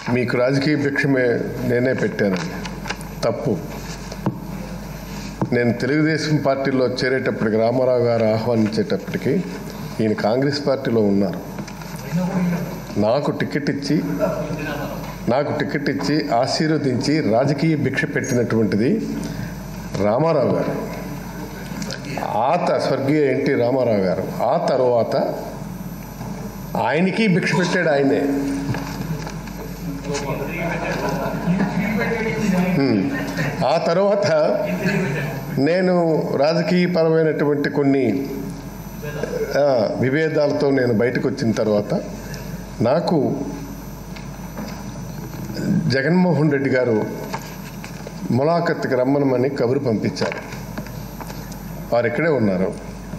మీకు రాజకీయ భిక్షమే నేనే పెట్టానండి తప్పు నేను తెలుగుదేశం పార్టీలో చేరేటప్పటికి రామారావు గారు ఆహ్వానించేటప్పటికి ఈయన కాంగ్రెస్ పార్టీలో ఉన్నారు నాకు టికెట్ ఇచ్చి నాకు టికెట్ ఇచ్చి ఆశీర్వదించి రాజకీయ భిక్ష పెట్టినటువంటిది రామారావు గారు ఆ త స్వర్గీయ ఎన్టీ రామారావు గారు ఆ తర్వాత ఆయనకి భిక్ష పెట్టాడు ఆయనే హ్మ్. ఆ తర్వాత నేను రాజకీయపరమైనటువంటి కొన్ని ఆ, విభేదాలతో నేను బయటకు వచ్చిన తర్వాత నాకు జగన్మోహన్ రెడ్డి గారు ములాఖత్కి రమ్మనమని కబురు పంపించారు వారు ఇక్కడే ఉన్నారు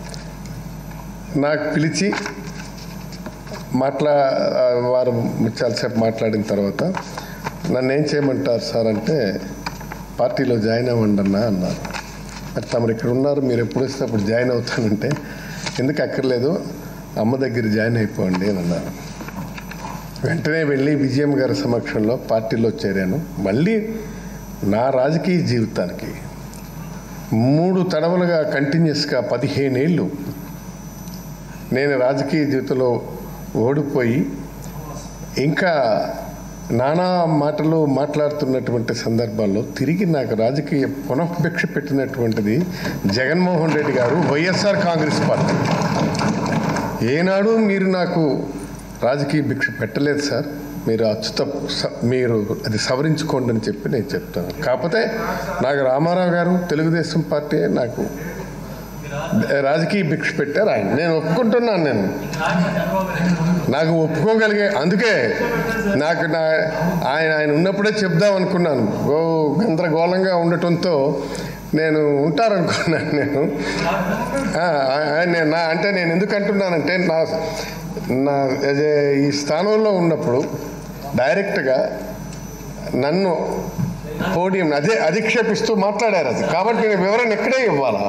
నాకు పిలిచి మాట్లా ఆ, వారు చాలాసేపు మాట్లాడిన తర్వాత నన్ను ఏం చేయమంటారు సార్ అంటే పార్టీలో జాయిన్ అవ్వండి అన్నా అన్నారు మరి తమరు ఇక్కడ ఉన్నారు మీరు ఎప్పుడు వస్తే అప్పుడు జాయిన్ అవుతానంటే ఎందుకు అక్కర్లేదు అమ్మ దగ్గర జాయిన్ అయిపోండి అని అన్నారు వెంటనే వెళ్ళి విజయం గారి సమక్షంలో పార్టీలో చేరాను మళ్ళీ నా రాజకీయ జీవితానికి మూడు తడవలుగా కంటిన్యూస్గా పదిహేనేళ్ళు నేను రాజకీయ జీవితంలో ఓడిపోయి ఇంకా నానా మాటలు మాట్లాడుతున్నటువంటి సందర్భాల్లో తిరిగి నాకు రాజకీయ పునఃభిక్ష పెట్టినటువంటిది జగన్మోహన్ రెడ్డి గారు వైఎస్ఆర్ కాంగ్రెస్ పార్టీ ఏనాడు మీరు నాకు రాజకీయ భిక్ష పెట్టలేదు సార్ మీరు అచ్యుత స- మీరు అది సవరించుకోండి అని చెప్పి నేను చెప్తాను కాకపోతే నాకు రామారావు గారు తెలుగుదేశం పార్టీ నాకు రాజకీయ భిక్ష పెట్టారు ఆయన నేను ఒప్పుకుంటున్నాను నేను నాకు ఒప్పుకోగలిగే అందుకే నాకు నా ఆయన ఆయన ఉన్నప్పుడే చెప్దాం అనుకున్నాను ఓ గందరగోళంగా ఉండటంతో నేను ఉంటారనుకున్నాను నేను ఆ, ఆ, నేను నా అంటే నేను ఎందుకు అంటున్నానంటే నా నా అదే ఈ స్థానంలో ఉన్నప్పుడు డైరెక్ట్గా నన్ను పోడియం అదే అధిక్షేపిస్తూ మాట్లాడారు అది కాబట్టి నేను వివరణ ఇక్కడే ఇవ్వాలా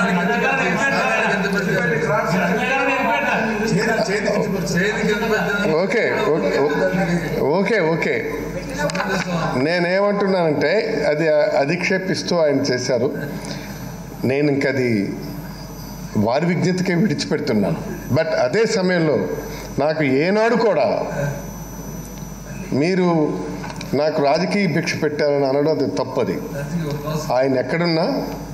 ఓకే ఓకే ఓకే ఓకే నేనేమంటున్నానంటే అది అధిక్షేపిస్తూ ఆయన చేశారు నేను ఇంకది వారి విజ్ఞతకే విడిచిపెడుతున్నాను బట్ అదే సమయంలో నాకు ఏనాడు కూడా మీరు నాకు రాజకీయ భిక్ష పెట్టారని అనడం అది తప్పది ఆయన ఎక్కడున్నా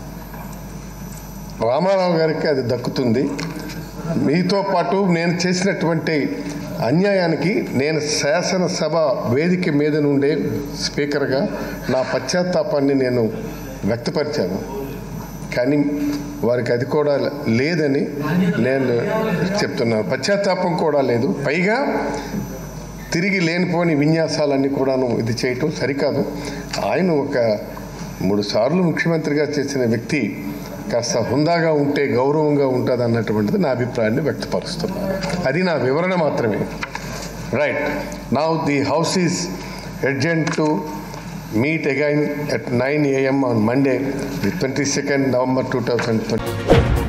రామారావు గారికి అది దక్కుతుంది మీతో పాటు నేను చేసినటువంటి అన్యాయానికి నేను శాసనసభ వేదిక మీద నుండే స్పీకర్గా నా పశ్చాత్తాపాన్ని నేను వ్యక్తపరిచాను కానీ వారికి అది కూడా లేదని నేను చెప్తున్నాను పశ్చాత్తాపం కూడా లేదు పైగా తిరిగి లేనిపోని విన్యాసాలన్నీ కూడాను ఇది చేయటం సరికాదు ఆయన ఒక మూడు సార్లు ముఖ్యమంత్రిగా చేసిన వ్యక్తి కాస్త హుందాగా ఉంటే గౌరవంగా ఉంటుంది అన్నటువంటిది నా అభిప్రాయాన్ని వ్యక్తపరుస్తున్నాను అది నా వివరణ మాత్రమే right now the house is urgent to meet again at 9 a.m. on Monday, the 22nd November 2020.